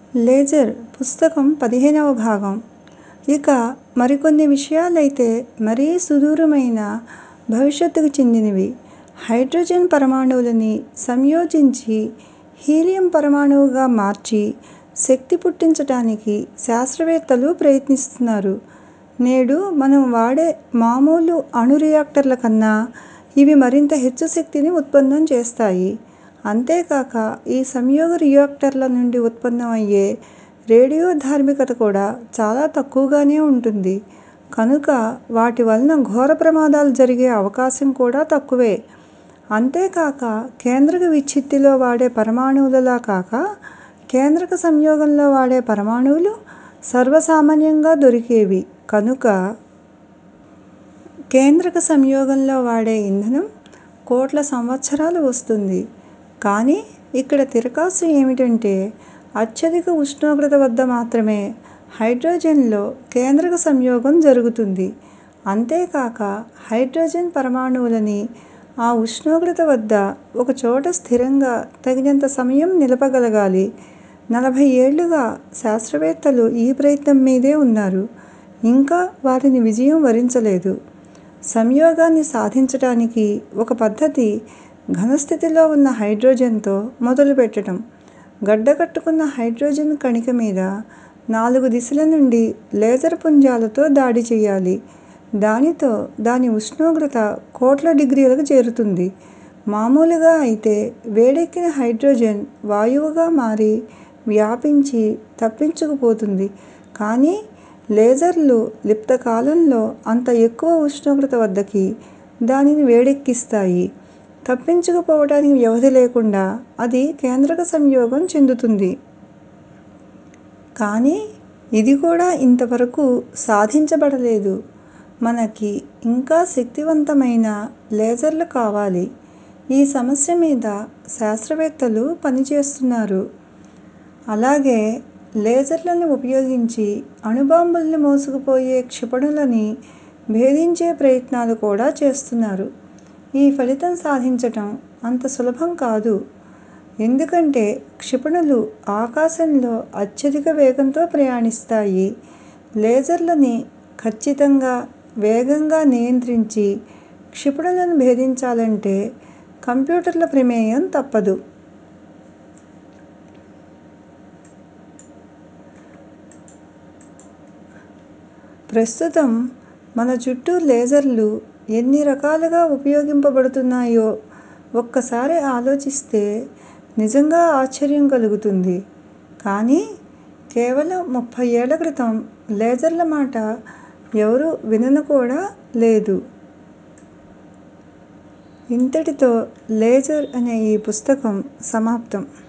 laser పుస్తకం పదిహేనవ భాగం ఇక మరికొన్ని విషయాలైతే మరీ సుదూరమైన భవిష్యత్తుకు చెందినవి హైడ్రోజన్ పరమాణువులని సంయోజించి హీలియం పరమాణువుగా మార్చి శక్తి పుట్టించటానికి శాస్త్రవేత్తలు ప్రయత్నిస్తున్నారు నేడు మనం వాడే మామూలు అణు రియాక్టర్ల కన్నా ఇవి మరింత హెచ్చు శక్తిని ఉత్పన్నం చేస్తాయి అంతేకాక ఈ సంయోగ రియాక్టర్ల నుండి ఉత్పన్నం అయ్యే రేడియోధార్మికత కూడా చాలా తక్కువగానే ఉంటుంది కనుక వాటి వలన ఘోర ప్రమాదాలు జరిగే అవకాశం కూడా తక్కువే అంతేకాక కేంద్రక విచ్ఛిత్తిలో వాడే పరమాణువులలా కాక కేంద్రక సంయోగంలో వాడే పరమాణువులు సర్వసామాన్యంగా దొరికేవి కనుక కేంద్రక సంయోగంలో వాడే ఇంధనం కోట్ల సంవత్సరాలు వస్తుంది కానీ ఇక్కడ తిరకాసు ఏమిటంటే అత్యధిక ఉష్ణోగ్రత వద్ద మాత్రమే హైడ్రోజన్లో కేంద్రక సంయోగం జరుగుతుంది అంతేకాక హైడ్రోజన్ పరమాణువులని ఆ ఉష్ణోగ్రత వద్ద ఒకచోట స్థిరంగా తగినంత సమయం నిలపగలగాలి నలభై ఏళ్లుగా శాస్త్రవేత్తలు ఈ ప్రయత్నం మీదే ఉన్నారు ఇంకా వారిని విజయం వరించలేదు సంయోగాన్ని సాధించటానికి ఒక పద్ధతి ఘనస్థితిలో ఉన్న హైడ్రోజన్తో మొదలుపెట్టటం గడ్డకట్టుకున్న హైడ్రోజన్ కణిక మీద నాలుగు దిశల నుండి లేజర్ పుంజాలతో దాడి చేయాలి దానితో దాని ఉష్ణోగ్రత కోట్ల డిగ్రీలకు చేరుతుంది మామూలుగా అయితే వేడెక్కిన హైడ్రోజన్ వాయువుగా మారి వ్యాపించి తప్పించుకుపోతుంది కానీ లేజర్లు లిప్తకాలంలో అంత ఎక్కువ ఉష్ణోగ్రత వద్దకి దానిని వేడెక్కిస్తాయి తప్పించుకుపోవటానికి వ్యవధి లేకుండా అది కేంద్రక సంయోగం చెందుతుంది కానీ ఇది కూడా ఇంతవరకు సాధించబడలేదు మనకి ఇంకా శక్తివంతమైన లేజర్లు కావాలి ఈ సమస్య మీద శాస్త్రవేత్తలు పనిచేస్తున్నారు అలాగే లేజర్లను ఉపయోగించి అణుబాంబుల్ని మోసుకుపోయే క్షిపణులని భేదించే ప్రయత్నాలు కూడా చేస్తున్నారు ఈ ఫలితం సాధించటం అంత సులభం కాదు ఎందుకంటే క్షిపణులు ఆకాశంలో అత్యధిక వేగంతో ప్రయాణిస్తాయి లేజర్లని ఖచ్చితంగా వేగంగా నియంత్రించి క్షిపణులను భేదించాలంటే కంప్యూటర్ల ప్రమేయం తప్పదు ప్రస్తుతం మన చుట్టూ లేజర్లు ఎన్ని రకాలుగా ఉపయోగింపబడుతున్నాయో ఒక్కసారి ఆలోచిస్తే నిజంగా ఆశ్చర్యం కలుగుతుంది కానీ కేవలం ముప్పై ఏళ్ల క్రితం లేజర్ల మాట ఎవరూ వినను కూడా లేదు ఇంతటితో లేజర్ అనే ఈ పుస్తకం సమాప్తం